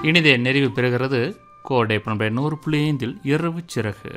இனிதே நிறைவு பெறுகிறது கோடை பண்பை நூறு புள்ளி ஐந்தில் இரவு சிறகு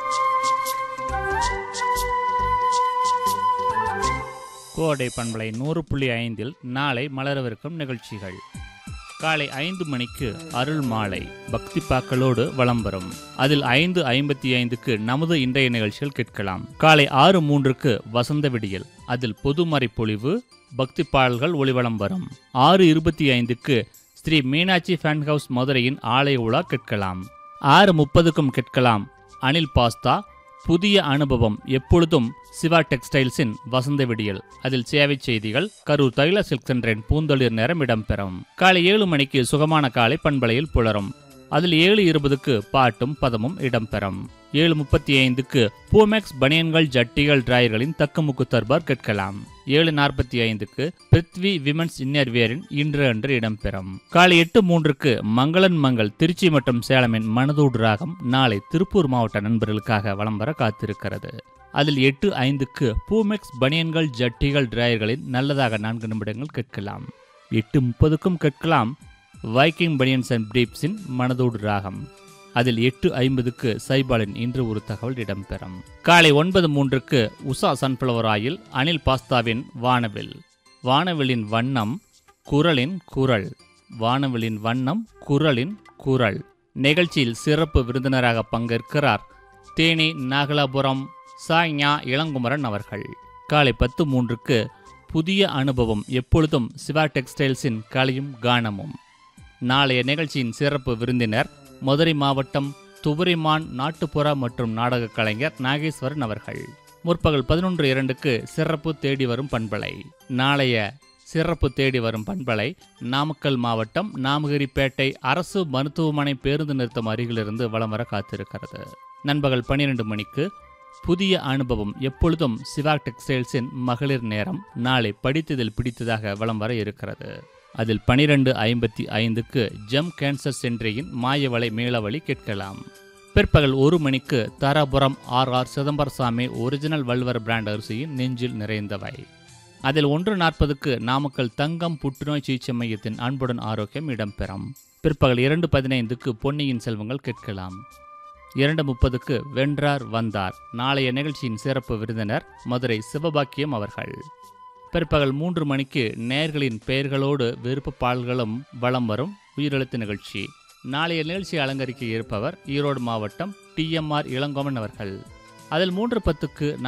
கோடை பண்பலை நூறு புள்ளி ஐந்தில் நாளை மலரவிருக்கும் நிகழ்ச்சிகள் காலை ஐந்து மணிக்கு அருள் மாலை பக்தி பாக்களோடு வலம் வரும் அதில் ஐந்து ஐம்பத்தி ஐந்துக்கு நமது இன்றைய நிகழ்ச்சிகள் கேட்கலாம் காலை ஆறு மூன்றுக்கு வசந்த விடியல் அதில் பொதுமறை பொழிவு பக்தி பாடல்கள் ஒளிவலம் வரும் ஆறு இருபத்தி ஐந்துக்கு ஸ்ரீ மீனாட்சி ஃபேன் ஹவுஸ் மதுரையின் ஆலய உலா கேட்கலாம் ஆறு முப்பதுக்கும் கேட்கலாம் அனில் பாஸ்தா புதிய அனுபவம் எப்பொழுதும் சிவா டெக்ஸ்டைல்ஸின் வசந்த விடியல் அதில் சேவை செய்திகள் கரூர் தைல சில்க் சென்றின் பூந்தொழிர் நேரம் இடம்பெறும் காலை ஏழு மணிக்கு சுகமான காலை பண்பலையில் புலரும் அதில் ஏழு இருபதுக்கு பாட்டும் பதமும் இடம்பெறும் ஏழு முப்பத்தி ஐந்துக்கு பூமேக்ஸ் பனியன்கள் ஜட்டிகள் டிராயர்களின் தக்கமுக்கு தர்பார் கேட்கலாம் ஏழு நாற்பத்தி ஐந்துக்கு பிருத்வி விமன்ஸ் இன்னர் வியரின் இன்று அன்று இடம்பெறும் காலை எட்டு மூன்றுக்கு மங்களன் மங்கள் திருச்சி மற்றும் சேலமின் மனதோடு ராகம் நாளை திருப்பூர் மாவட்ட நண்பர்களுக்காக வலம் வர காத்திருக்கிறது அதில் எட்டு ஐந்துக்கு பூமெக்ஸ் பனியன்கள் ஜட்டிகள் டிராயர்களின் நல்லதாக நான்கு நிமிடங்கள் கேட்கலாம் எட்டு முப்பதுக்கும் கேட்கலாம் வைக்கிங் பனியன்ஸ் அண்ட் பிரீப்ஸின் மனதோடு ராகம் அதில் எட்டு ஐம்பதுக்கு சைபாலின் இன்று ஒரு தகவல் இடம்பெறும் காலை ஒன்பது மூன்றுக்கு உஷா சன்ஃப்ளவர் ஆயில் அனில் பாஸ்தாவின் வானவில் வானவிலின் வண்ணம் குரலின் குரல் வானவிலின் வண்ணம் குரலின் குரல் நிகழ்ச்சியில் சிறப்பு விருந்தினராக பங்கேற்கிறார் தேனி நாகலாபுரம் சாய்ஞா இளங்குமரன் அவர்கள் காலை பத்து மூன்றுக்கு புதிய அனுபவம் எப்பொழுதும் சிவா டெக்ஸ்டைல்ஸின் கலையும் கானமும் நாளைய நிகழ்ச்சியின் சிறப்பு விருந்தினர் மதுரை மாவட்டம் துவரிமான் நாட்டுப்புற மற்றும் நாடக கலைஞர் நாகேஸ்வரன் அவர்கள் முற்பகல் பதினொன்று இரண்டுக்கு சிறப்பு தேடி வரும் பண்பலை நாளைய சிறப்பு தேடி வரும் பண்பலை நாமக்கல் மாவட்டம் நாமகிரிப்பேட்டை அரசு மருத்துவமனை பேருந்து நிறுத்தம் அருகிலிருந்து வலம் வர காத்திருக்கிறது நண்பகல் பன்னிரண்டு மணிக்கு புதிய அனுபவம் எப்பொழுதும் சிவா டெக்ஸ்டைல்ஸின் மகளிர் நேரம் நாளை படித்ததில் பிடித்ததாக வலம் வர இருக்கிறது அதில் பனிரெண்டு ஐம்பத்தி ஐந்துக்கு ஜம் கேன்சர் சென்ட்ரியின் மாயவளை மேலவழி கேட்கலாம் பிற்பகல் ஒரு மணிக்கு Dharapuram R R Chidambarasamy original வல்வர் பிராண்ட் அரிசியின் நெஞ்சில் நிறைந்தவை அதில் ஒன்று நாற்பதுக்கு நாமக்கல் தங்கம் புற்றுநோய் சிகிச்சை மையத்தின் அன்புடன் ஆரோக்கியம் இடம்பெறும் பிற்பகல் இரண்டு பதினைந்துக்கு பொன்னியின் செல்வங்கள் கேட்கலாம் இரண்டு முப்பதுக்கு வென்றார் வந்தார் நாளைய நிகழ்ச்சியின் சிறப்பு விருந்தினர் மதுரை சிவபாக்கியம் அவர்கள் பிற்பகல் மூன்று மணிக்கு நேர்களின் பெயர்களோடு விருப்ப பாடல்களும் வலம் வரும் உயிரெழுத்து நிகழ்ச்சி நாளைய நிகழ்ச்சி அலங்கரிக்க இருப்பவர் ஈரோடு மாவட்டம் டிஎம்ஆர் இளங்கோமன் அவர்கள் அதில் மூன்று பத்துக்கு